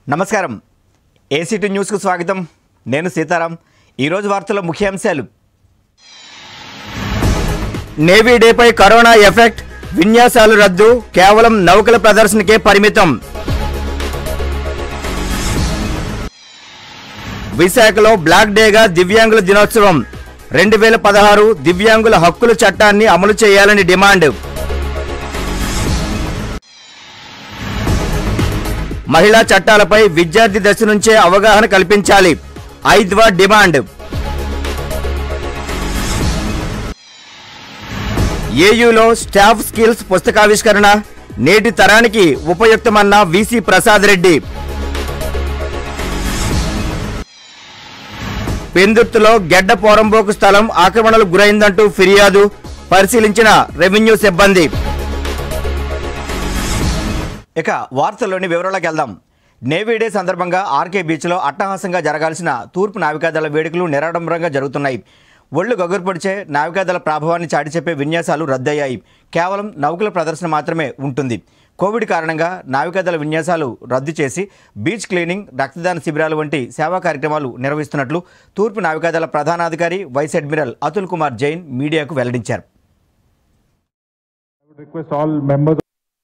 నమస్కారం ఏసీటీ న్యూస్కు స్వాగతం నేను సీతారాం ఈరోజు వార్తల ముఖ్యాంశాలు నేవీ డేపై కరోనా ఎఫెక్ట్ విన్యాసాలు రద్దు కేవలం నౌకల ప్రదర్శనకే పరిమితం విశాఖలో బ్లాక్ డేగా దివ్యాంగుల దినోత్సవం రెండు వేల పదహారు దివ్యాంగుల హక్కుల చట్టాన్ని అమలు చేయాలని డిమాండ్ మహిళా చట్టాలపై విద్యార్థి దశ నుంచే అవగాహన కల్పించాలి ఐద్వా డిమాండ్ ఏయూలో స్టాఫ్ స్కిల్స్ పుస్తకావిష్కరణ నేటి తరానికి ఉపయుక్తమన్న వీసీ ప్రసాద్ రెడ్డి పెందుర్తిలో గెడ్డ పోరంబోకు స్థలం ఆక్రమణలకు గురైందంటూ ఫిర్యాదు పరిశీలించిన రెవెన్యూ సిబ్బంది ఇక వార్తల్లోని వివరాలకు వెళ్దాం నేవీ డే సందర్భంగా ఆర్కే బీచ్లో అట్టహాసంగా జరగాల్సిన తూర్పు నావికాదళ వేడుకలు నిరాడంబరంగా జరుగుతున్నాయి ఒళ్ళు గగురుపొడిచే నావికాదళ ప్రభావాన్ని చాటి చెప్పే విన్యాసాలు రద్దయ్యాయి కేవలం నౌకల ప్రదర్శన మాత్రమే ఉంటుంది కోవిడ్ కారణంగా నావికాదళ విన్యాసాలు రద్దు చేసి బీచ్ క్లీనింగ్ రక్తదాన శిబిరాలు వంటి సేవా కార్యక్రమాలు నిర్వహిస్తున్నట్లు తూర్పు నావికాదళ ప్రధానాధికారి వైస్ అడ్మిరల్ అతుల్ కుమార్ జైన్ మీడియాకు వెల్లడించారు I would request all members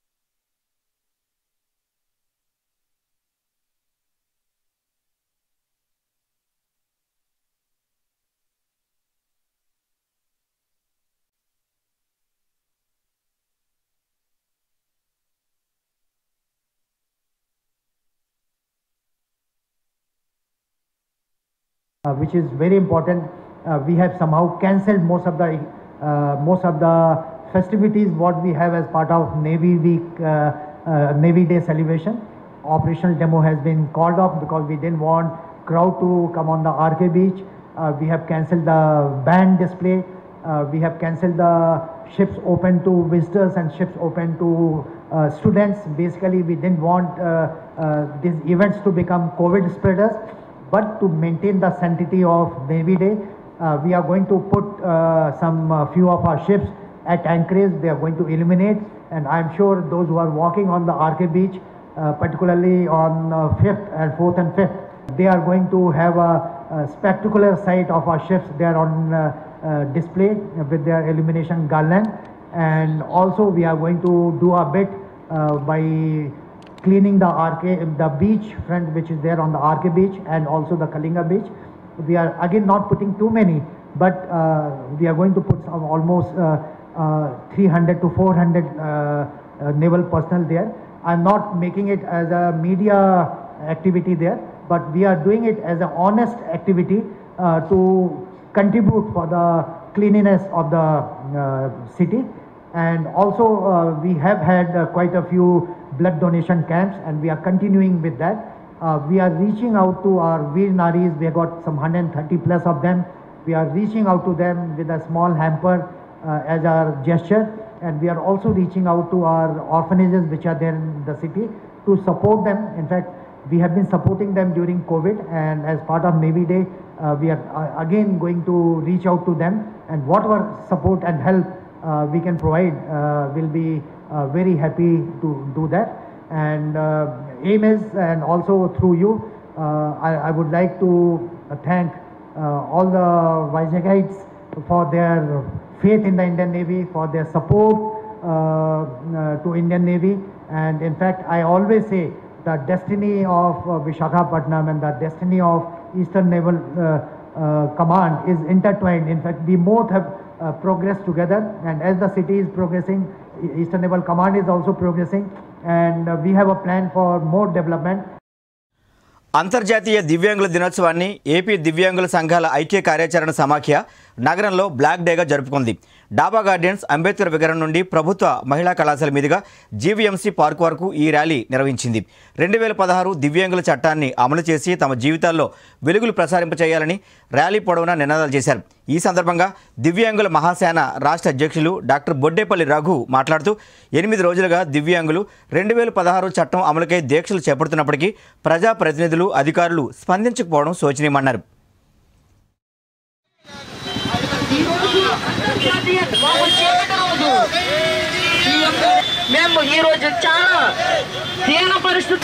uh, which is very important. Uh, we have somehow cancelled most of the uh, most of the festivities what we have as part of Navy Week, uh, uh, Navy Day celebration. Operational demo has been called off because we didn't want crowd to come on the RK beach. Uh, we have cancelled the band display. Uh, we have cancelled the ships open to visitors and ships open to uh, students. Basically, we didn't want uh, uh, these events to become COVID spreaders. But to maintain the sanctity of Navy Day, uh, we are going to put uh, some uh, few of our ships at anchorage. They are going to illuminate, and I'm sure those who are walking on the RK beach, uh, particularly on uh, 5th and 4th and 5th, they are going to have a, a spectacular sight of our ships. They are on uh, uh, display with their illumination garland, and also we are going to do a bit uh, by cleaning the RK, the beach front which is there on the RK beach and also the Kalinga beach. We are again not putting too many, but uh, we are going to put some almost uh, uh, 300 to 400 uh, uh, naval personnel there. I'm not making it as a media activity there, but we are doing it as an honest activity uh, to contribute for the cleanliness of the uh, city. And also, uh, we have had uh, quite a few blood donation camps, and we are continuing with that. Uh, we are reaching out to our Veer Naris. We have got some 130 plus of them. We are reaching out to them with a small hamper uh, as our gesture, and we are also reaching out to our orphanages which are there in the city to support them. In fact, we have been supporting them during COVID, and as part of Navy Day, uh, we are uh, again going to reach out to them, and whatever support and help uh, we can provide, uh, will be uh, very happy to do that. And uh, aim is, and also through you, uh, I, I would like to uh, thank uh, all the Vijayites for their faith in the Indian Navy, for their support uh, uh, to Indian Navy. And in fact, I always say the destiny of uh, Vishakhapatnam and the destiny of Eastern Naval uh, uh, Command is intertwined. In fact, we both have uh, progressed together, and as the city is progressing, E- Eastern Naval Command is also progressing, and uh, we have a plan for more development. అంతర్జాతీయ దివ్యాంగుల దినోత్సవాన్ని AP దివ్యాంగుల సంఘాల ఐక్య కార్యాచరణ సమాఖ్య నగరంలో black డేగా జరుపుకుంది డాబా గార్డెన్స్ అంబేద్కర్ విగ్రహం నుండి ప్రభుత్వ మహిళా కళాశాల మీదుగా జీవీఎంసీ పార్క్ వరకు ఈ ర్యాలీ నిర్వహించింది రెండు వేల పదహారు దివ్యాంగుల చట్టాన్ని అమలు చేసి తమ జీవితాల్లో వెలుగులు ప్రసారింపచేయాలని ర్యాలీ పొడవునా నినాదాలు చేశారు ఈ సందర్భంగా దివ్యాంగుల మహాసేన రాష్ట్ర అధ్యక్షులు డాక్టర్ బొడ్డేపల్లి రఘు మాట్లాడుతూ ఎనిమిది రోజులుగా దివ్యాంగులు రెండు వేల పదహారు చట్టం అమలుకై దీక్షలు చేపడుతున్నప్పటికీ ప్రజాప్రతినిధులు అధికారులు స్పందించకపోవడం శోచనీయమన్నారు ఈ రోజు అంతర్జాతీయ వారి చేపట్ట రోజు ఈ యొక్క మేము ఈ రోజు చాలా హీన పరిస్థితి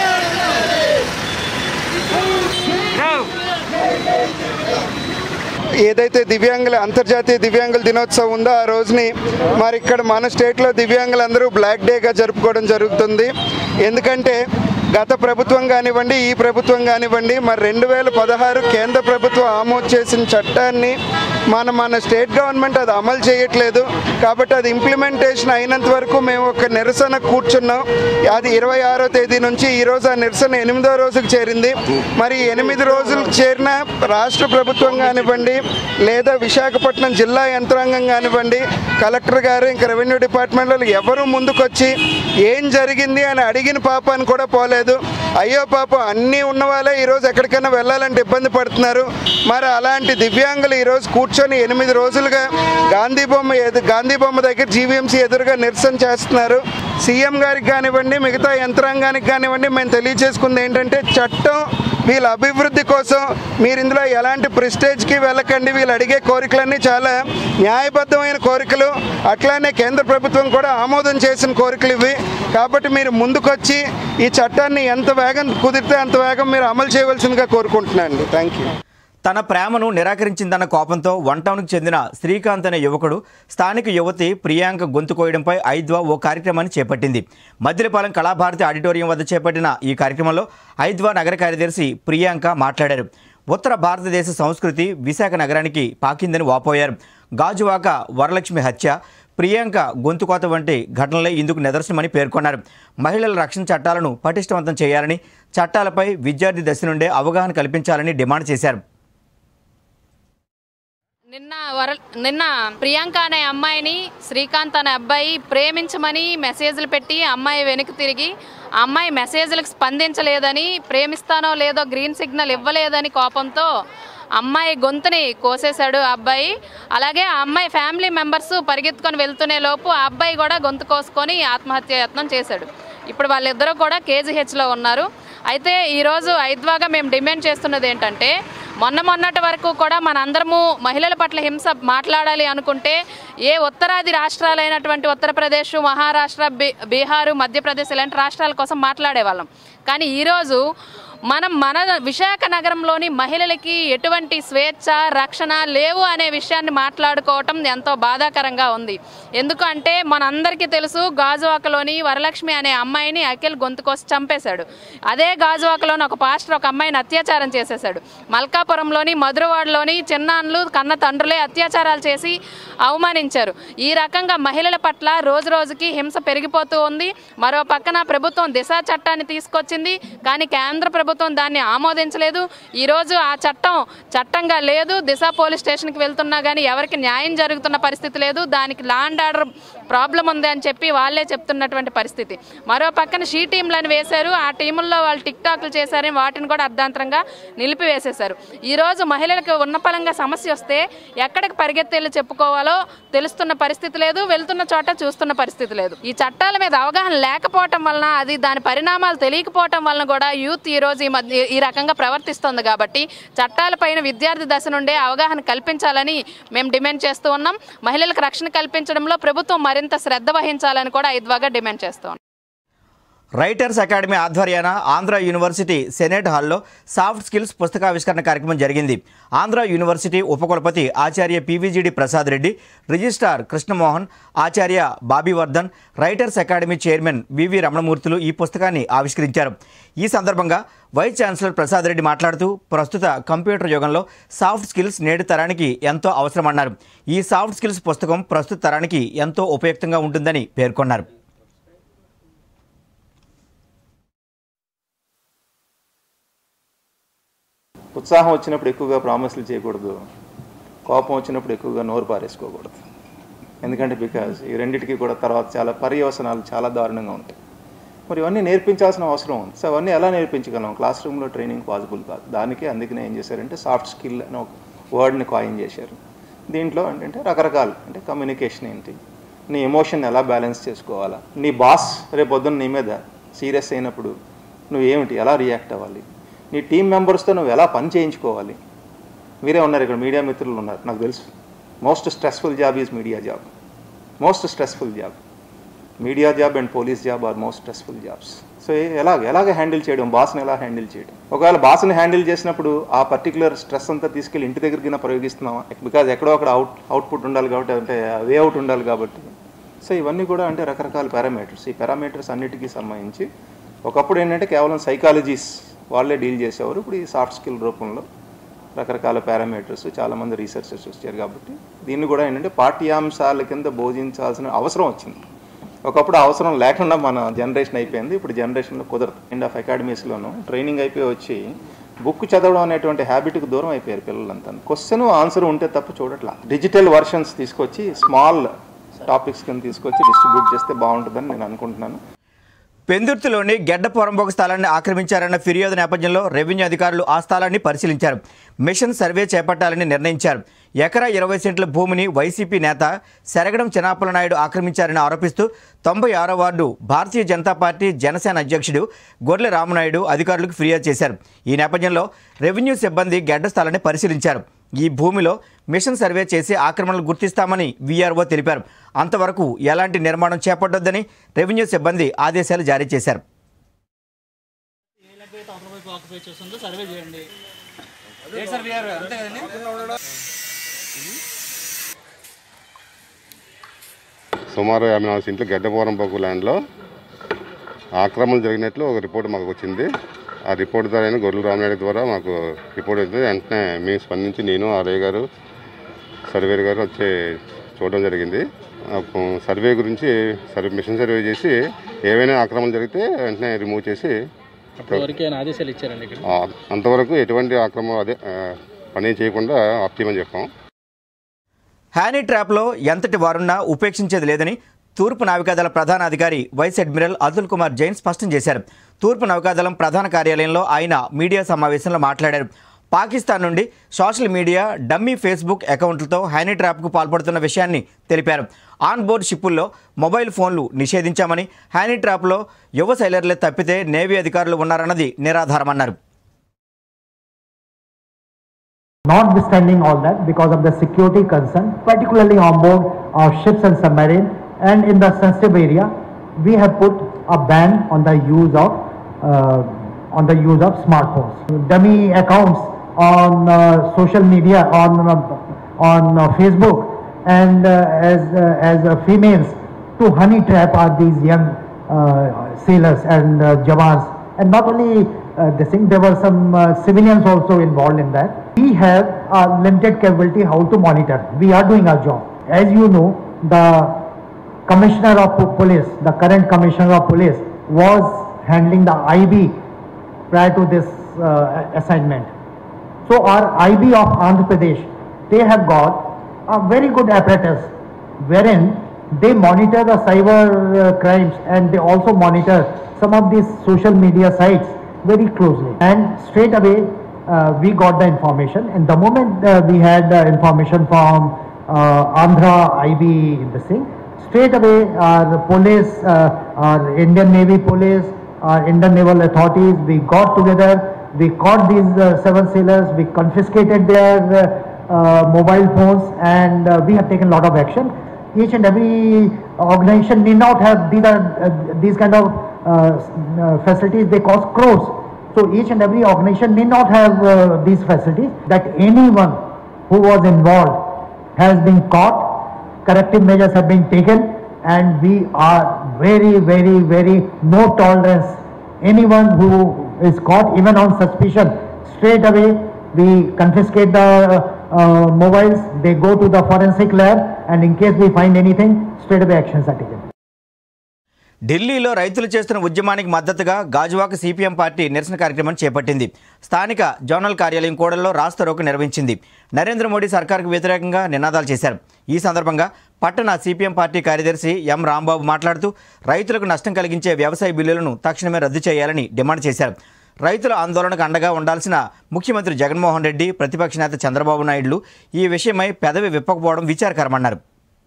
ఏదైతే దివ్యాంగుల అంతర్జాతీయ దివ్యాంగుల దినోత్సవం ఉందో ఆ రోజుని మరి ఇక్కడ మన స్టేట్లో దివ్యాంగులందరూ బ్లాక్ డేగా జరుపుకోవడం జరుగుతుంది ఎందుకంటే గత ప్రభుత్వం కానివ్వండి ఈ ప్రభుత్వం కానివ్వండి మరి రెండు వేల పదహారు కేంద్ర ప్రభుత్వం ఆమోద్ చేసిన చట్టాన్ని మన మన స్టేట్ గవర్నమెంట్ అది అమలు చేయట్లేదు కాబట్టి అది ఇంప్లిమెంటేషన్ అయినంత వరకు మేము ఒక నిరసన కూర్చున్నాం అది ఇరవై ఆరో తేదీ నుంచి ఈ రోజు ఆ నిరసన ఎనిమిదో రోజుకు చేరింది మరి ఎనిమిది రోజులు చేరిన రాష్ట్ర ప్రభుత్వం కానివ్వండి లేదా విశాఖపట్నం జిల్లా యంత్రాంగం కానివ్వండి కలెక్టర్ గారు ఇంకా రెవెన్యూ డిపార్ట్మెంట్లో ఎవరు ముందుకొచ్చి ఏం జరిగింది అని అడిగిన పాపాన్ని కూడా పోలేదు అయ్యో పాపం అన్నీ ఉన్న వాళ్ళే ఈరోజు ఎక్కడికైనా వెళ్ళాలంటే ఇబ్బంది పడుతున్నారు మరి అలాంటి దివ్యాంగులు ఈరోజు కూర్చొని ఎనిమిది రోజులుగా గాంధీ బొమ్మ ఎదు గాంధీ బొమ్మ దగ్గర జీవీఎంసీ ఎదురుగా నిరసన చేస్తున్నారు సీఎం గారికి కానివ్వండి మిగతా యంత్రాంగానికి కానివ్వండి మేము తెలియజేసుకుంది ఏంటంటే చట్టం వీళ్ళ అభివృద్ధి కోసం మీరు ఇందులో ఎలాంటి ప్రిస్టేజ్కి వెళ్ళకండి వీళ్ళు అడిగే కోరికలన్నీ చాలా న్యాయబద్ధమైన కోరికలు అట్లానే కేంద్ర ప్రభుత్వం కూడా ఆమోదం చేసిన కోరికలు ఇవి కాబట్టి మీరు ముందుకొచ్చి ఈ చట్టాన్ని ఎంత వేగం కుదిరితే అంత వేగం మీరు అమలు చేయవలసిందిగా కోరుకుంటున్నాను థ్యాంక్ యూ తన ప్రేమను నిరాకరించిందన్న కోపంతో వన్ టౌన్కు చెందిన శ్రీకాంత్ అనే యువకుడు స్థానిక యువతి ప్రియాంక గొంతు కోయడంపై ఐద్వా ఓ కార్యక్రమాన్ని చేపట్టింది మద్దిలపాలెం కళాభారతి ఆడిటోరియం వద్ద చేపట్టిన ఈ కార్యక్రమంలో ఐద్వా నగర కార్యదర్శి ప్రియాంక మాట్లాడారు ఉత్తర భారతదేశ సంస్కృతి విశాఖ నగరానికి పాకిందని వాపోయారు గాజువాక వరలక్ష్మి హత్య ప్రియాంక గొంతుకోత వంటి ఘటనలే ఇందుకు నిదర్శనమని పేర్కొన్నారు మహిళల రక్షణ చట్టాలను పటిష్టవంతం చేయాలని చట్టాలపై విద్యార్థి దశ నుండే అవగాహన కల్పించాలని డిమాండ్ చేశారు నిన్న వర నిన్న ప్రియాంక అనే అమ్మాయిని శ్రీకాంత్ అనే అబ్బాయి ప్రేమించమని మెసేజ్లు పెట్టి అమ్మాయి వెనక్కి తిరిగి ఆ అమ్మాయి మెసేజ్లకు స్పందించలేదని ప్రేమిస్తానో లేదో గ్రీన్ సిగ్నల్ ఇవ్వలేదని కోపంతో అమ్మాయి గొంతుని కోసేశాడు ఆ అబ్బాయి అలాగే ఆ అమ్మాయి ఫ్యామిలీ మెంబర్స్ పరిగెత్తుకొని వెళ్తునే లోపు ఆ అబ్బాయి కూడా గొంతు కోసుకొని ఆత్మహత్య యత్నం చేశాడు ఇప్పుడు వాళ్ళిద్దరూ కూడా కేజీహెచ్లో ఉన్నారు అయితే ఈరోజు ఐద్వాగా మేము డిమాండ్ చేస్తున్నది ఏంటంటే మొన్న మొన్నటి వరకు కూడా మనందరము మహిళల పట్ల హింస మాట్లాడాలి అనుకుంటే ఏ ఉత్తరాది రాష్ట్రాలైనటువంటి ఉత్తరప్రదేశ్ మహారాష్ట్ర బీ బీహారు మధ్యప్రదేశ్ ఇలాంటి రాష్ట్రాల కోసం మాట్లాడేవాళ్ళం కానీ ఈరోజు మనం మన విశాఖ నగరంలోని మహిళలకి ఎటువంటి స్వేచ్ఛ రక్షణ లేవు అనే విషయాన్ని మాట్లాడుకోవటం ఎంతో బాధాకరంగా ఉంది ఎందుకంటే మనందరికీ తెలుసు గాజువాకలోని వరలక్ష్మి అనే అమ్మాయిని అఖిల్ గొంతు కోసి చంపేశాడు అదే గాజువాకలోని ఒక పాస్టర్ ఒక అమ్మాయిని అత్యాచారం చేసేశాడు మల్కాపురంలోని మధురవాడలోని చిన్నాన్లు కన్న తండ్రులే అత్యాచారాలు చేసి అవమానించారు ఈ రకంగా మహిళల పట్ల రోజు రోజుకి హింస పెరిగిపోతూ ఉంది మరో పక్కన ప్రభుత్వం దిశ చట్టాన్ని తీసుకొచ్చింది కానీ కేంద్ర ప్రభుత్వం దాన్ని ఆమోదించలేదు ఈరోజు ఆ చట్టం చట్టంగా లేదు దిశ పోలీస్ స్టేషన్కి వెళ్తున్నా కానీ ఎవరికి న్యాయం జరుగుతున్న పరిస్థితి లేదు దానికి లాండ్ ఆర్డర్ ప్రాబ్లం ఉంది అని చెప్పి వాళ్ళే చెప్తున్నటువంటి పరిస్థితి మరో పక్కన షీ టీంలను వేశారు ఆ టీముల్లో వాళ్ళు టిక్ టాక్లు చేశారని వాటిని కూడా అర్ధాంతరంగా నిలిపివేసేశారు ఈరోజు మహిళలకు ఉన్నపలంగా సమస్య వస్తే ఎక్కడికి పరిగెత్తెళ్ళి చెప్పుకోవాలో తెలుస్తున్న పరిస్థితి లేదు వెళ్తున్న చోట చూస్తున్న పరిస్థితి లేదు ఈ చట్టాల మీద అవగాహన లేకపోవటం వలన అది దాని పరిణామాలు తెలియకపోవటం వలన కూడా యూత్ ఈ రోజు ఈ మధ్య ఈ రకంగా ప్రవర్తిస్తుంది కాబట్టి చట్టాలపైన విద్యార్థి దశ నుండే అవగాహన కల్పించాలని మేము డిమాండ్ చేస్తూ ఉన్నాం మహిళలకు రక్షణ కల్పించడంలో ప్రభుత్వం మరింత శ్రద్ధ వహించాలని కూడా ఐద్వాగా డిమాండ్ చేస్తూ ఉన్నాం రైటర్స్ అకాడమీ ఆధ్వర్యాన ఆంధ్ర యూనివర్సిటీ సెనేట్ హాల్లో సాఫ్ట్ స్కిల్స్ పుస్తకావిష్కరణ కార్యక్రమం జరిగింది ఆంధ్ర యూనివర్సిటీ ఉపకులపతి ఆచార్య పీవీజీడి ప్రసాద్ రెడ్డి రిజిస్ట్రార్ కృష్ణమోహన్ ఆచార్య Babivardhan writers academy chairman VV Ramanamurthulu ఈ పుస్తకాన్ని ఆవిష్కరించారు ఈ సందర్భంగా వైస్ ఛాన్సలర్ ప్రసాద్ రెడ్డి మాట్లాడుతూ ప్రస్తుత కంప్యూటర్ యుగంలో సాఫ్ట్ స్కిల్స్ నేటి తరానికి ఎంతో అవసరమన్నారు ఈ సాఫ్ట్ స్కిల్స్ పుస్తకం ప్రస్తుత తరానికి ఎంతో ఉపయుక్తంగా ఉంటుందని పేర్కొన్నారు ఉత్సాహం వచ్చినప్పుడు ఎక్కువగా ప్రామిస్లు చేయకూడదు కోపం వచ్చినప్పుడు ఎక్కువగా నోరు పారేసుకోకూడదు ఎందుకంటే బికాజ్ ఈ రెండింటికి కూడా తర్వాత చాలా పర్యవసనాలు చాలా దారుణంగా ఉంటాయి మరి ఇవన్నీ నేర్పించాల్సిన అవసరం ఉంది సో అవన్నీ ఎలా నేర్పించగలం క్లాస్ రూమ్లో ట్రైనింగ్ పాసిబుల్ కాదు దానికి అందుకనే ఏం చేశారంటే సాఫ్ట్ స్కిల్ అని ఒక వర్డ్ని కాయిన్ చేశారు దీంట్లో ఏంటంటే రకరకాలు అంటే కమ్యూనికేషన్ ఏంటి నీ ఎమోషన్ ఎలా బ్యాలెన్స్ చేసుకోవాలా నీ బాస్ రేపు పొద్దున్న నీ మీద సీరియస్ అయినప్పుడు నువ్వు ఏమిటి ఎలా రియాక్ట్ అవ్వాలి నీ టీం మెంబర్స్తో నువ్వు ఎలా పని చేయించుకోవాలి మీరే ఉన్నారు ఇక్కడ మీడియా మిత్రులు ఉన్నారు నాకు తెలుసు most stressful job is media job most stressful job media job and police job are most stressful jobs so ఎలాగ ఎలాగ హ్యాండిల్ చేయడం బాస్ని ఎలా హ్యాండిల్ చేయడం ఒకవేళ బాస్ని హ్యాండిల్ చేసినప్పుడు ఆ పర్టికులర్ స్ట్రెస్ అంతా తీసుకెళ్ళి ఇంటి దగ్గరికి ప్రయోగిస్తున్నామా బికాజ్ ఎక్కడో అక్కడ అవుట్ అవుట్పుట్ ఉండాలి కాబట్టి అంటే వే అవుట్ ఉండాలి కాబట్టి సో ఇవన్నీ కూడా అంటే రకరకాల పారామీటర్స్ ఈ పారామీటర్స్ అన్నిటికీ సంబంధించి ఒకప్పుడు ఏంటంటే కేవలం సైకాలజీస్ వాళ్ళే డీల్ చేసేవారు ఇప్పుడు ఈ సాఫ్ట్ స్కిల్ రూపంలో రకరకాల పారామీటర్స్ చాలామంది రీసెర్చర్స్ వచ్చారు కాబట్టి దీన్ని కూడా ఏంటంటే పాఠ్యాంశాల కింద బోధించాల్సిన అవసరం వచ్చింది ఒకప్పుడు అవసరం లేకుండా మన జనరేషన్ అయిపోయింది ఇప్పుడు జనరేషన్లో కుదరదు ఎండ్ ఆఫ్ అకాడమీస్లోనూ ట్రైనింగ్ అయిపోయి వచ్చి బుక్ చదవడం అనేటువంటి హ్యాబిట్కి దూరం అయిపోయారు పిల్లలంతా క్వశ్చన్ ఆన్సర్ ఉంటే తప్ప చూడట్లా డిజిటల్ వర్షన్స్ తీసుకొచ్చి స్మాల్ టాపిక్స్ కింద తీసుకొచ్చి డిస్ట్రిబ్యూట్ చేస్తే బాగుంటుందని నేను అనుకుంటున్నాను పెందుర్తిలోని గెడ్డ పొరంబోకు స్థలాన్ని ఆక్రమించారన్న ఫిర్యాదు నేపథ్యంలో రెవెన్యూ అధికారులు ఆ స్థలాన్ని పరిశీలించారు మిషన్ సర్వే చేపట్టాలని నిర్ణయించారు ఎకరా ఇరవై సెంట్ల భూమిని వైసీపీ నేత శరగడం చెనాపల నాయుడు ఆక్రమించారని ఆరోపిస్తూ తొంభై ఆరో వార్డు భారతీయ జనతా పార్టీ జనసేన అధ్యక్షుడు గొర్రె రామనాయుడు అధికారులకు ఫిర్యాదు చేశారు ఈ నేపథ్యంలో రెవెన్యూ సిబ్బంది గెడ్డ స్థలాన్ని పరిశీలించారు ఈ భూమిలో మిషన్ సర్వే చేసి ఆక్రమణలు గుర్తిస్తామని వీఆర్ఓ తెలిపారు అంతవరకు ఎలాంటి నిర్మాణం చేపట్టొద్దని రెవెన్యూ సిబ్బంది ఆదేశాలు జారీ చేశారు ఆక్యుపై చేస్తుందో సర్వే చేయండి సుమారు యాభై నాలుగు సెంట్లు గడ్డపోరం పక్కు ల్యాండ్లో ఆక్రమణ జరిగినట్లు ఒక రిపోర్ట్ మాకు వచ్చింది ఆ రిపోర్ట్ ద్వారా గొర్రెల రామనాయుడు ద్వారా మాకు రిపోర్ట్ వచ్చింది వెంటనే మేము స్పందించి నేను ఆర్ఐ గారు సర్వేర్ గారు వచ్చి చూడడం జరిగింది ఆ ప- సర్వే గురించి సర్వే మిషన్ సర్వే చేసి ఏవైనా ఆక్రమణ జరిగితే వెంటనే రిమూవ్ చేసి అప్పటివరకు ఆయన ఆదేశాలు ఇచ్చారండి ఇక్కడ ఆ, అంతవరకు ఎటువంటి ఆక్రమణ అదే ఆ, పని చేయకుండా ఆప్ చేయమని చెప్పాం హ్యానీ ట్రాప్లో ఎంతటి వారున్నా ఉపేక్షించేది లేదని తూర్పు నావికాదళ ప్రధాన అధికారి వైస్ అడ్మిరల్ అతుల్ కుమార్ జైన్ స్పష్టం చేశారు తూర్పు నౌకాదళం ప్రధాన కార్యాలయంలో ఆయన మీడియా సమావేశంలో మాట్లాడారు పాకిస్తాన్ నుండి సోషల్ మీడియా డమ్మీ ఫేస్బుక్ అకౌంట్లతో హ్యానీ ట్రాప్కు పాల్పడుతున్న విషయాన్ని తెలిపారు ఆన్ బోర్డ్ షిప్పుల్లో మొబైల్ ఫోన్లు నిషేధించామని హ్యానీ ట్రాప్లో యువ సైలర్లే తప్పితే నేవీ అధికారులు ఉన్నారన్నది నిరాధారమన్నారు Notwithstanding all that, because of the security concern, particularly on board our ships and submarine, and in the sensitive area, we have put a ban on the use of uh, on the use of smartphones. Dummy accounts on uh, social media, on uh, on uh, Facebook, and uh, as uh, as uh, females to honey trap are these young uh, sailors and uh, jawans. And not only uh, this thing, there were some uh, civilians also involved in that. We have a limited capability how to monitor. We are doing our job. As you know, the commissioner of po- police, the current commissioner of police, was handling the IB prior to this uh, assignment. So our IB of Andhra Pradesh, they have got a very good apparatus wherein they monitor the cyber uh, crimes and they also monitor some of these social media sites very closely. And straight away uh, we got the information and the moment uh, we had the information from uh, Andhra IB in the thing, straight away our police, uh, our Indian Navy police, our Indian Naval authorities, we got together, we caught these uh, seven sailors, we confiscated their uh, uh, mobile phones and uh, we have taken a lot of action. Each and every organization need not have these are uh, these kind of uh, s- uh, facilities. They cost crores. So each and every organization need not have uh, these facilities. That anyone who was involved has been caught, corrective measures have been taken, and we are very, very, very no tolerance. Anyone who is caught, even on suspicion, straight away we confiscate the uh, mobiles, they go to the forensic lab, and in case we find anything, straight away actions are taken. ఢిల్లీలో రైతులు చేస్తున్న ఉద్యమానికి మద్దతుగా Gajuwaka CPM party నిరసన కార్యక్రమం చేపట్టింది స్థానిక zonal కార్యాలయం కూడల్లో రాస్తారోకు నిర్వహించింది నరేంద్ర మోడీ సర్కార్కు వ్యతిరేకంగా నినాదాలు చేశారు ఈ సందర్భంగా పట్టణ సిపిఎం పార్టీ కార్యదర్శి ఎం రాంబాబు మాట్లాడుతూ రైతులకు నష్టం కలిగించే వ్యవసాయ బిల్లులను తక్షణమే రద్దు చేయాలని డిమాండ్ చేశారు రైతుల ఆందోళనకు అండగా ఉండాల్సిన ముఖ్యమంత్రి జగన్మోహన్ రెడ్డి ప్రతిపక్ష నేత చంద్రబాబు నాయుడులు ఈ విషయమై పెదవి విప్పకపోవడం విచారకరమన్నారు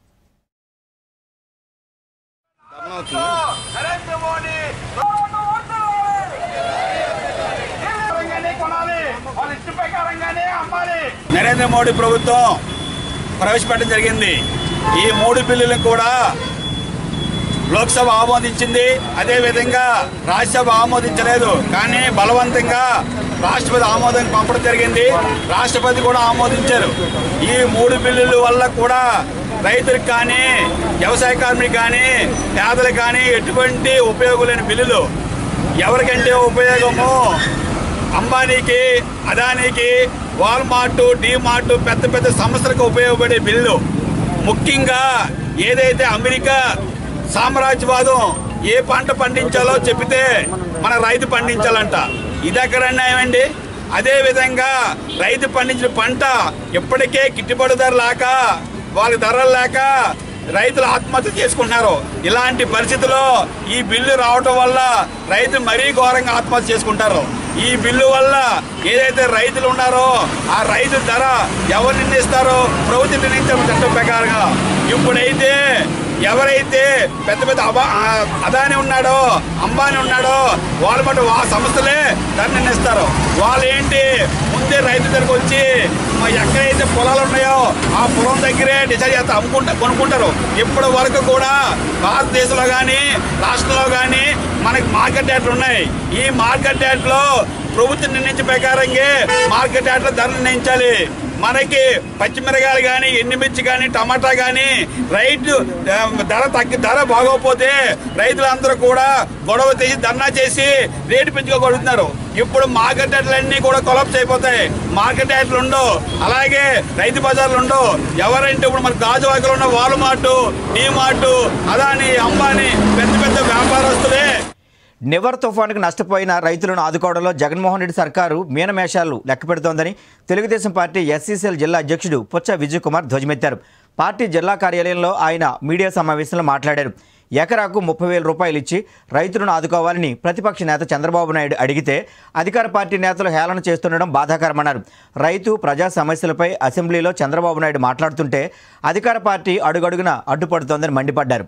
నరేంద్ర మోడీ ప్రభుత్వం ప్రవేశపెట్టడం జరిగింది ఈ మూడు బిల్లులను కూడా లోక్సభ ఆమోదించింది అదేవిధంగా రాజ్యసభ ఆమోదించలేదు కానీ బలవంతంగా రాష్ట్రపతి ఆమోదం పంపడం జరిగింది రాష్ట్రపతి కూడా ఆమోదించారు ఈ మూడు బిల్లుల వల్ల కూడా రైతులకు కానీ వ్యవసాయ కార్మికులకు కానీ పేదలకు కానీ ఎటువంటి ఉపయోగం లేని బిల్లులు ఎవరికంటే ఉపయోగము అంబానీకి అదానీకి వాల్మార్ట్ డీమార్ట్ పెద్ద పెద్ద సంస్థలకు ఉపయోగపడే బిల్లు ముఖ్యంగా ఏదైతే అమెరికా సామ్రాజ్యవాదం ఏ పంట పండించాలో చెప్పితే మన రైతు పండించాలంట ఇది ఎక్కడ అన్యాయమండి అదే విధంగా రైతు పండించిన పంట ఇప్పటికే గిట్టుబాటు ధర లేక వాళ్ళకి ధరలు లేక రైతులు ఆత్మహత్య చేసుకుంటున్నారు ఇలాంటి పరిస్థితుల్లో ఈ బిల్లు రావటం వల్ల రైతులు మరీ ఘోరంగా ఆత్మహత్య చేసుకుంటారు ఈ బిల్లు వల్ల ఏదైతే రైతులు ఉన్నారో ఆ రైతు ధర ఎవరు నిర్ణయిస్తారో ప్రభుత్వం నిర్ణయించడం చట్టం ప్రకారంగా ఇప్పుడైతే ఎవరైతే పెద్ద పెద్ద అబా ఆ అదాని ఉన్నాడో అంబానీ ఉన్నాడో వాళ్ళు మటు ఆ సంస్థలే ధర నిర్ణయిస్తారు వాళ్ళు ఏంటి ముందే రైతు దగ్గరకు వచ్చి మా ఎక్కడైతే పొలాలు ఉన్నాయో ఆ పొలం దగ్గరే డిసైడ్ చేస్తే అమ్ముకుంటా కొనుక్కుంటారు ఇప్పటి వరకు కూడా భారతదేశంలో కానీ రాష్ట్రంలో కానీ మనకి మార్కెట్ యార్డ్లు ఉన్నాయి ఈ మార్కెట్ యార్డ్లో ప్రభుత్వం నిర్ణయించిన ప్రకారంగా మార్కెట్ యార్డ్లో ధర నిర్ణయించాలి మనకి పచ్చిమిరకాయలు కానీ ఎండుమిర్చి కానీ టమాటా కానీ రైతు ఆ, ధర తగ్గి ధర బాగోకపోతే రైతులందరూ కూడా గొడవ చేసి ధర్నా చేసి రేటు పెంచుకోగలుగుతున్నారు ఇప్పుడు మార్కెట్ యార్డ్లన్నీ కూడా కొలాప్స్ అయిపోతాయి మార్కెట్ యార్డ్లు ఉండవు అలాగే రైతు బజార్లు ఉండవు ఎవరంటే ఇప్పుడు మన గాజువాకలో ఉన్న వాల్మార్ట్ డీమార్ట్ అదాని అంబానీ పెద్ద పెద్ద వ్యాపారస్తులే నివర్ తుఫానుకు నష్టపోయిన రైతులను ఆదుకోవడంలో జగన్మోహన్ రెడ్డి సర్కారు మీనమేషాలు లెక్కపెడుతోందని తెలుగుదేశం పార్టీ ఎస్సీసీఎల్ జిల్లా అధ్యక్షుడు పుచ్చ విజయ్ కుమార్ ధ్వజమెత్తారు పార్టీ జిల్లా కార్యాలయంలో ఆయన మీడియా సమావేశంలో మాట్లాడారు ఎకరాకు ముప్పై వేల రూపాయలు ఇచ్చి రైతులను ఆదుకోవాలని ప్రతిపక్ష నేత చంద్రబాబు నాయుడు అడిగితే అధికార పార్టీ నేతలు హేళన చేస్తుండడం బాధాకరమన్నారు రైతు ప్రజా సమస్యలపై అసెంబ్లీలో చంద్రబాబు నాయుడు మాట్లాడుతుంటే అధికార పార్టీ అడుగడుగున అడ్డుపడుతోందని మండిపడ్డారు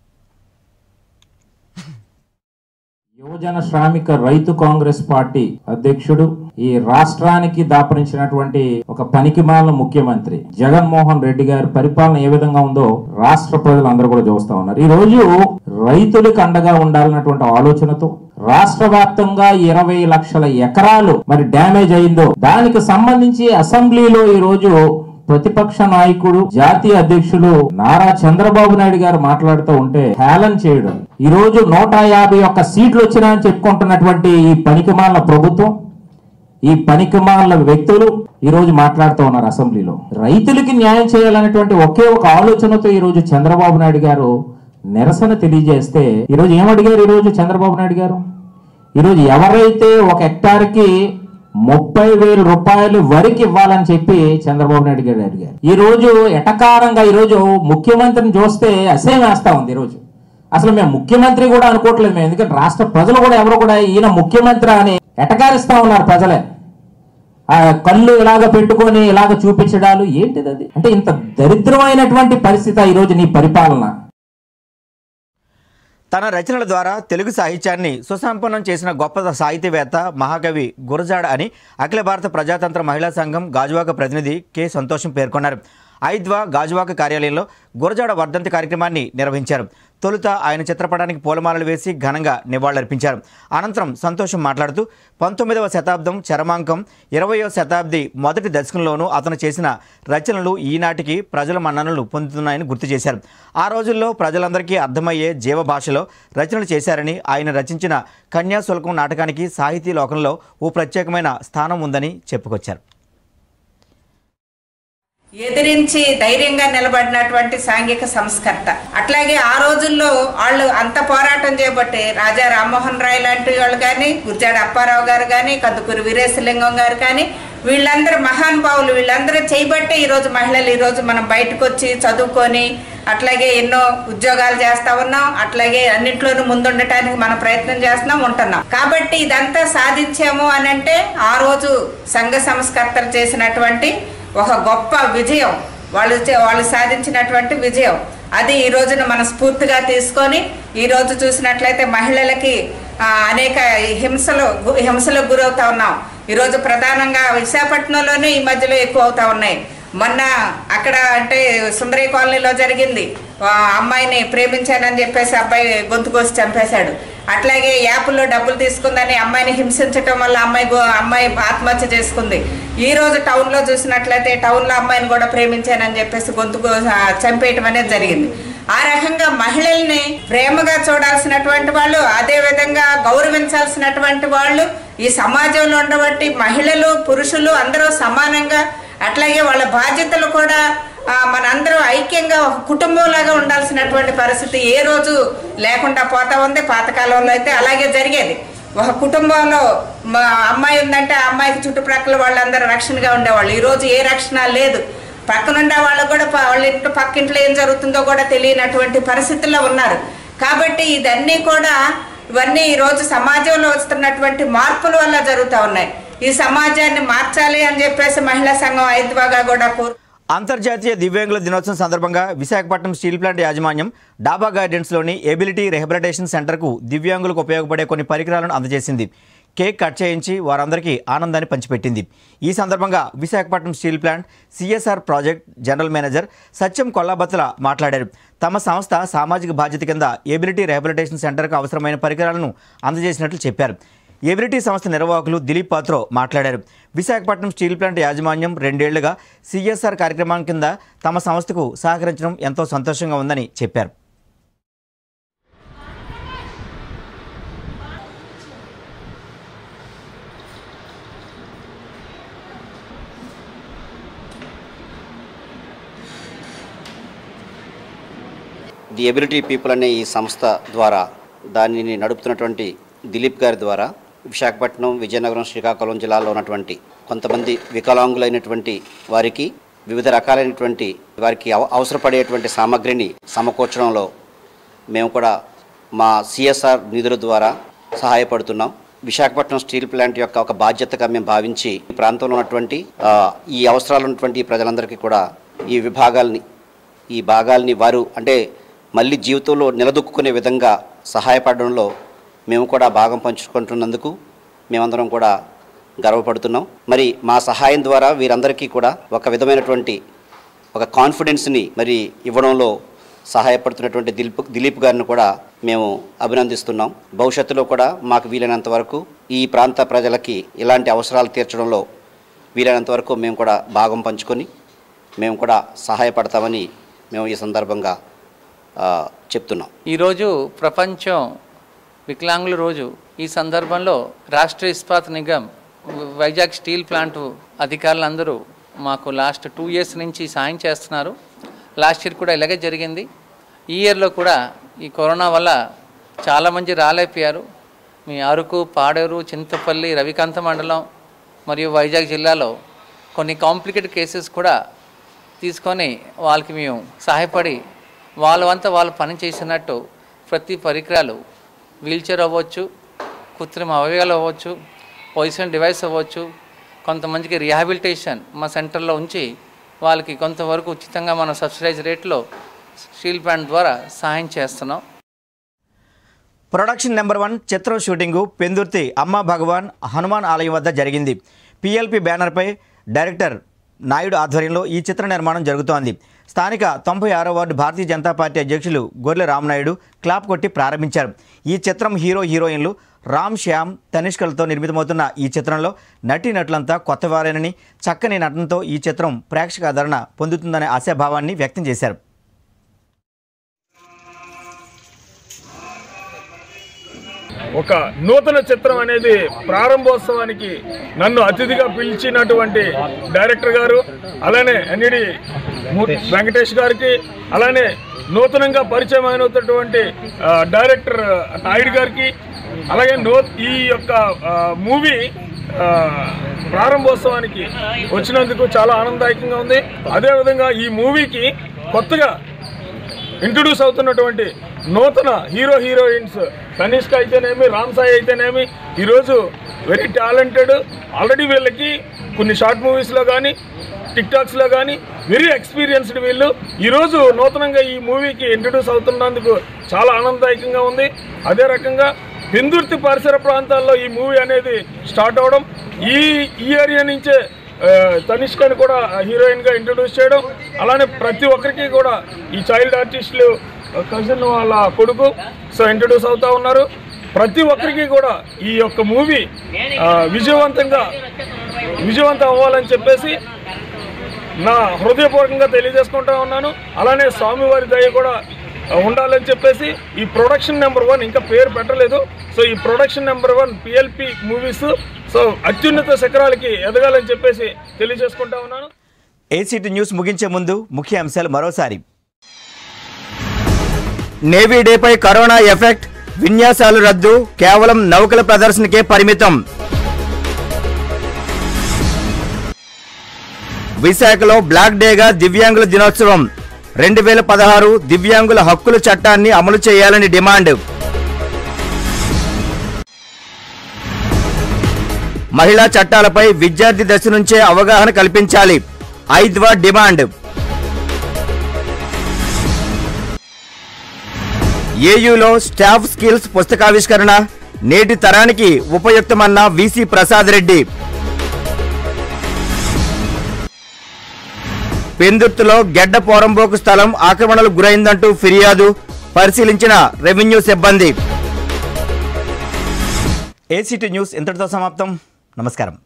యువజన శ్రామిక రైతు కాంగ్రెస్ పార్టీ అధ్యక్షుడు ఈ రాష్ట్రానికి దాపరించినటువంటి ఒక పనికిమాల ముఖ్యమంత్రి జగన్మోహన్ రెడ్డి గారి పరిపాలన ఏ విధంగా ఉందో రాష్ట్ర ప్రజలు అందరూ కూడా చూస్తా ఉన్నారు ఈ రోజు రైతులకు అండగా ఉండాలన్నటువంటి ఆలోచనతో రాష్ట్ర వ్యాప్తంగా ఇరవై లక్షల ఎకరాలు మరి డ్యామేజ్ అయిందో దానికి సంబంధించి అసెంబ్లీలో ఈ రోజు ప్రతిపక్ష నాయకుడు జాతీయ అధ్యక్షులు నారా చంద్రబాబు నాయుడు గారు మాట్లాడుతూ ఉంటే హేళన చేయడం ఈ రోజు నూట యాభై ఒక్క సీట్లు వచ్చినాయని చెప్పుకుంటున్నటువంటి ఈ పనికిమాల ప్రభుత్వం ఈ పనికిమాల వ్యక్తులు ఈ రోజు మాట్లాడుతూ ఉన్నారు అసెంబ్లీలో రైతులకి న్యాయం చేయాలనేటువంటి ఒకే ఒక ఆలోచనతో ఈ రోజు చంద్రబాబు నాయుడు గారు నిరసన తెలియజేస్తే ఈ రోజు ఏమడిగారు ఈ రోజు చంద్రబాబు నాయుడు గారు ఈరోజు ఎవరైతే ఒక హెక్టార్కి ముప్పై వేల రూపాయలు వరకు ఇవ్వాలని చెప్పి చంద్రబాబు నాయుడు గారు అడిగారు ఈ రోజు ఎటకారంగా ఈ రోజు ముఖ్యమంత్రిని చూస్తే అసేం వేస్తా ఉంది ఈ రోజు అసలు మేము ముఖ్యమంత్రి కూడా అనుకోవట్లేదు మేము ఎందుకంటే రాష్ట్ర ప్రజలు కూడా ఎవరు కూడా ఈయన ముఖ్యమంత్రి అని ఎటకారిస్తా ఉన్నారు ప్రజలే ఆ కళ్ళు ఇలాగ పెట్టుకొని ఇలాగ చూపించడాలు ఏంటిది అది అంటే ఇంత దరిద్రమైనటువంటి పరిస్థితి ఈ రోజు నీ పరిపాలన తన రచనల ద్వారా తెలుగు సాహిత్యాన్ని సుసంపన్నం చేసిన గొప్ప సాహితీవేత్త మహాకవి గురజాడ అని అఖిల భారత ప్రజాతంత్ర మహిళా సంఘం గాజువాక ప్రతినిధి కె సంతోషం పేర్కొన్నారు ఐద్వా గాజువాక కార్యాలయంలో గురజాడ వర్ధంతి కార్యక్రమాన్ని నిర్వహించారు తొలుత ఆయన చిత్రపటానికి పూలమాలలు వేసి ఘనంగా నివాళులర్పించారు అనంతరం సంతోషం మాట్లాడుతూ పంతొమ్మిదవ శతాబ్దం చరమాంకం ఇరవయో శతాబ్ది మొదటి దశకంలోనూ అతను చేసిన రచనలు ఈనాటికి ప్రజల మన్ననలు పొందుతున్నాయని గుర్తు చేశారు ఆ రోజుల్లో ప్రజలందరికీ అర్థమయ్యే జీవ భాషలో రచనలు చేశారని ఆయన రచించిన కన్యాశుల్కం నాటకానికి సాహితీ లోకంలో ఓ ప్రత్యేకమైన స్థానం ఉందని చెప్పుకొచ్చారు ఎదిరించి ధైర్యంగా నిలబడినటువంటి సాంఘిక సంస్కర్త అట్లాగే ఆ రోజుల్లో వాళ్ళు అంత పోరాటం చేయబట్టి రాజా రామ్మోహన్ రాయ్ లాంటి వాళ్ళు కానీ గుర్జాడ అప్పారావు గారు కానీ కందుకూరి వీరేశలింగం గారు కానీ వీళ్ళందరూ మహానుభావులు వీళ్ళందరూ చేయబట్టే ఈరోజు మహిళలు ఈరోజు మనం బయటకు వచ్చి చదువుకొని అట్లాగే ఎన్నో ఉద్యోగాలు చేస్తా ఉన్నాం అట్లాగే అన్నింట్లోనూ ముందుండటానికి మనం ప్రయత్నం చేస్తున్నాం ఉంటున్నాం కాబట్టి ఇదంతా సాధించాము అని అంటే ఆ రోజు సంఘ సంస్కర్తలు చేసినటువంటి ఒక గొప్ప విజయం వాళ్ళు చే- వాళ్ళు సాధించినటువంటి విజయం అది ఈ రోజున మనం స్ఫూర్తిగా తీసుకొని ఈ రోజు చూసినట్లయితే మహిళలకి ఆ, అనేక హింసలు గు- హింసలకు గురవుతా ఉన్నాం ఈరోజు ప్రధానంగా విశాఖపట్నంలోనే ఈ మధ్యలో ఎక్కువ అవుతా ఉన్నాయి మొన్న అక్కడ అంటే సుందరి కాలనీలో జరిగింది ఆ అమ్మాయిని ప్రేమించానని చెప్పేసి అబ్బాయి గొంతు కోసి చంపేశాడు అట్లాగే యాప్లో డబ్బులు తీసుకుందని అమ్మాయిని హింసించటం వల్ల అమ్మాయి గో- అమ్మాయి ఆత్మహత్య చేసుకుంది ఈ రోజు టౌన్లో చూసినట్లయితే టౌన్లో అమ్మాయిని కూడా ప్రేమించానని చెప్పేసి గొంతు కో- ఆ, చంపేయటం అనేది జరిగింది ఆ రకంగా మహిళల్ని ప్రేమగా చూడాల్సినటువంటి వాళ్ళు అదే విధంగా గౌరవించాల్సినటువంటి వాళ్ళు ఈ సమాజంలో ఉండబట్టి మహిళలు పురుషులు అందరూ సమానంగా అట్లాగే వాళ్ళ బాధ్యతలు కూడా ఆ, మనందరం ఐక్యంగా ఒక కుటుంబంలాగా ఉండాల్సినటువంటి పరిస్థితి ఏ రోజు లేకుండా పోతా ఉంది పాతకాలంలో అయితే అలాగే జరిగేది ఒక కుటుంబంలో మా అమ్మాయి ఉందంటే ఆ అమ్మాయికి చుట్టుప్రక్కల వాళ్ళందరూ రక్షణగా ఉండేవాళ్ళు ఈ రోజు ఏ రక్షణ లేదు పక్కనుండే వాళ్ళకు కూడా ప- వాళ్ళ ఇంట్లో పక్కింట్లో ఏం జరుగుతుందో కూడా తెలియనటువంటి పరిస్థితుల్లో ఉన్నారు కాబట్టి ఇదన్నీ కూడా ఇవన్నీ ఈ రోజు సమాజంలో వస్తున్నటువంటి మార్పుల వల్ల జరుగుతూ ఉన్నాయి ఈ సమాజాన్ని మార్చాలి అని చెప్పేసి మహిళా సంఘం ఐద్వాగా కూడా కోరు అంతర్జాతీయ దివ్యాంగుల దినోత్సవం సందర్భంగా విశాఖపట్నం స్టీల్ ప్లాంట్ యాజమాన్యం డాబా గార్డెన్స్లోని ఎబిలిటీ రిహబిలిటేషన్ సెంటర్కు దివ్యాంగులకు ఉపయోగపడే కొన్ని పరికరాలను అందజేసింది కేక్ కట్ చేయించి వారందరికీ ఆనందాన్ని పంచిపెట్టింది ఈ సందర్భంగా Visakhapatnam steel plant CSR project general manager Satyam Kollabathula మాట్లాడారు తమ సంస్థ సామాజిక బాధ్యత కింద ఎబిలిటీ రిహబిలిటేషన్ సెంటర్కు అవసరమైన పరికరాలను అందజేసినట్లు చెప్పారు ఎబిలిటీ సంస్థ నిర్వాహకులు దిలీప్ పాత్రో మాట్లాడారు విశాఖపట్నం స్టీల్ ప్లాంట్ యాజమాన్యం రెండేళ్లుగా సిఎస్ఆర్ కార్యక్రమం కింద తమ సంస్థకు సహకరించడం ఎంతో సంతోషంగా ఉందని చెప్పారు ది ఎబిలిటీ పీపుల్ అనే ఈ సంస్థ ద్వారా దానిని నడుపుతున్నటువంటి దిలీప్ గారి ద్వారా విశాఖపట్నం విజయనగరం శ్రీకాకుళం జిల్లాలో ఉన్నటువంటి కొంతమంది వికలాంగులైనటువంటి వారికి వివిధ రకాలైనటువంటి వారికి అవ- అవసరపడేటువంటి సామగ్రిని సమకూర్చడంలో మేము కూడా మా సిఎస్ఆర్ నిధుల ద్వారా సహాయపడుతున్నాం విశాఖపట్నం స్టీల్ ప్లాంట్ యొక్క ఒక బాధ్యతగా మేము భావించి ఈ ప్రాంతంలో ఉన్నటువంటి ఆ, ఈ అవసరాలు ఉన్నటువంటి ప్రజలందరికీ కూడా ఈ విభాగాల్ని ఈ భాగాల్ని వారు అంటే మళ్ళీ జీవితంలో నిలదొక్కునే విధంగా సహాయపడడంలో మేము కూడా భాగం పంచుకుంటున్నందుకు మేమందరం కూడా గర్వపడుతున్నాం మరి మా సహాయం ద్వారా వీరందరికీ కూడా ఒక విధమైనటువంటి ఒక కాన్ఫిడెన్స్ని మరి ఇవ్వడంలో సహాయపడుతున్నటువంటి దిలీప్ దిలీప్ గారిని కూడా మేము అభినందిస్తున్నాం భవిష్యత్తులో కూడా మాకు వీలైనంత వరకు ఈ ప్రాంత ప్రజలకి ఇలాంటి అవసరాలు తీర్చడంలో వీలైనంత వరకు మేము కూడా భాగం పంచుకొని మేము కూడా సహాయపడతామని మేము ఈ సందర్భంగా ఆ, చెప్తున్నాం ఈరోజు ప్రపంచం వికలాంగుల రోజు ఈ సందర్భంలో రాష్ట్ర ఇస్పాత్ నిగమ్ వైజాగ్ స్టీల్ ప్లాంట్ అధికారులందరూ మాకు లాస్ట్ టూ ఇయర్స్ నుంచి సాయం చేస్తున్నారు లాస్ట్ ఇయర్ కూడా ఇలాగే జరిగింది ఈ ఇయర్లో కూడా ఈ కరోనా వల్ల చాలామంది రాలేకపోయారు మీ అరకు పాడేరు చింతపల్లి రవికాంత మండలం మరియు వైజాగ్ జిల్లాలో కొన్ని కాంప్లికేటెడ్ కేసెస్ కూడా తీసుకొని వాళ్ళకి మేము సహాయపడి వాళ్ళ వంత వాళ్ళు పని చేసినట్టు ప్రతి పరికరాలు వీల్చైర్ అవ్వచ్చు కృత్రిమ అవయవాలు అవ్వచ్చు పొజిషన్ డివైస్ అవ్వచ్చు కొంతమందికి రిహాబిలిటేషన్ మా సెంటర్లో ఉంచి వాళ్ళకి కొంతవరకు ఉచితంగా మనం సబ్సిడైజ్ రేట్లో స్టీల్ ప్లాంట్ ద్వారా సహాయం చేస్తున్నాం ప్రొడక్షన్ నెంబర్ వన్ చిత్రం షూటింగు పెందుర్తి అమ్మ భగవాన్ హనుమాన్ ఆలయం వద్ద జరిగింది పిఎల్పి బ్యానర్పై డైరెక్టర్ నాయుడు ఆధ్వర్యంలో ఈ చిత్ర నిర్మాణం జరుగుతోంది స్థానిక తొంభై ఆరో వార్డు భారతీయ జనతా పార్టీ అధ్యక్షులు గొర్రె రామనాయుడు క్లాప్ కొట్టి ప్రారంభించారు ఈ చిత్రం హీరో హీరోయిన్లు రామ్ శ్యామ్ తనిష్కలతో నిర్మితమవుతున్న ఈ చిత్రంలో నటీనటులంతా కొత్తవారేనని చక్కని నటనతో ఈ చిత్రం ప్రేక్షక ఆదరణ పొందుతుందనే ఆశాభావాన్ని వ్యక్తం చేశారు ఒక నూతన చిత్రం అనేది ప్రారంభోత్సవానికి నన్ను అతిథిగా పిలిచినటువంటి డైరెక్టర్ గారు అలానే ఎన్ఈడి వెంకటేష్ గారికి అలానే నూతనంగా పరిచయం అయినటువంటి ఆ, డైరెక్టర్ నాయుడు గారికి అలాగే నూ ఈ యొక్క ఆ, మూవీ ఆ, ప్రారంభోత్సవానికి వచ్చినందుకు చాలా ఆనందదాయకంగా ఉంది అదేవిధంగా ఈ మూవీకి కొత్తగా ఇంట్రొడ్యూస్ అవుతున్నటువంటి నూతన హీరో హీరోయిన్స్ కనిష్క అయితేనేమి రామ్ సాయి అయితేనేమి ఈరోజు వెరీ టాలెంటెడ్ ఆల్రెడీ వీళ్ళకి కొన్ని షార్ట్ మూవీస్లో కానీ టిక్ టాక్స్లో కానీ వెరీ ఎక్స్పీరియన్స్డ్ వీళ్ళు ఈరోజు నూతనంగా ఈ మూవీకి ఇంట్రొడ్యూస్ అవుతున్నందుకు చాలా ఆనందదాయకంగా ఉంది అదే రకంగా పెందుర్తి పరిసర ప్రాంతాల్లో ఈ మూవీ అనేది స్టార్ట్ అవడం ఈ ఈ ఏరియా నుంచే ఆ, తనిష్కని కూడా హీరోయిన్గా ఇంట్రడ్యూస్ చేయడం అలానే ప్రతి ఒక్కరికి కూడా ఈ చైల్డ్ ఆర్టిస్టులు కజిన్ వాళ్ళ కొడుకు సో ఇంట్రడ్యూస్ అవుతా ఉన్నారు ప్రతి ఒక్కరికి కూడా ఈ యొక్క మూవీ విజయవంతంగా విజయవంతం అవ్వాలని చెప్పేసి నా హృదయపూర్వకంగా తెలియజేసుకుంటా ఉన్నాను అలానే స్వామివారి దయ కూడా ఉండాలని చెప్పేసి ఈ ప్రొడక్షన్ నెంబర్ వన్ ఇంకా పేరు పెట్టలేదు సో ఈ production number one PLP movies so అత్యున్నత శిఖరాలకి ఎదగాలని చెప్పేసి తెలియజేసుకుంటా ఉన్నాను ఏసీటీ న్యూస్ ముగించే ముందు ముఖ్య అంశాలు మరోసారి నేవీ డేపై కరోనా ఎఫెక్ట్ విన్యాసాలు రద్దు కేవలం నౌకల ప్రదర్శనకే పరిమితం విశాఖలో బ్లాక్ డేగా దివ్యాంగుల దినోత్సవం రెండు వేల పదహారు దివ్యాంగుల హక్కుల చట్టాన్ని అమలు చేయాలని డిమాండ్ మహిళా చట్టాలపై విద్యార్థి దశ నుంచే అవగాహన కల్పించాలి ఐద్వా డిమాండ్ ఏయూలో స్టాఫ్ స్కిల్స్ పుస్తకావిష్కరణ నేటి తరానికి ఉపయుక్తమన్న వీసీ ప్రసాద్ రెడ్డి పెందుర్తిలో గెడ్డ పోరంబోకు స్థలం ఆక్రమణలకు గురైందంటూ ఫిర్యాదు పరిశీలించిన రెవెన్యూ సిబ్బంది ఏసీటీ న్యూస్ ఇంతటితో సమాప్తం నమస్కారం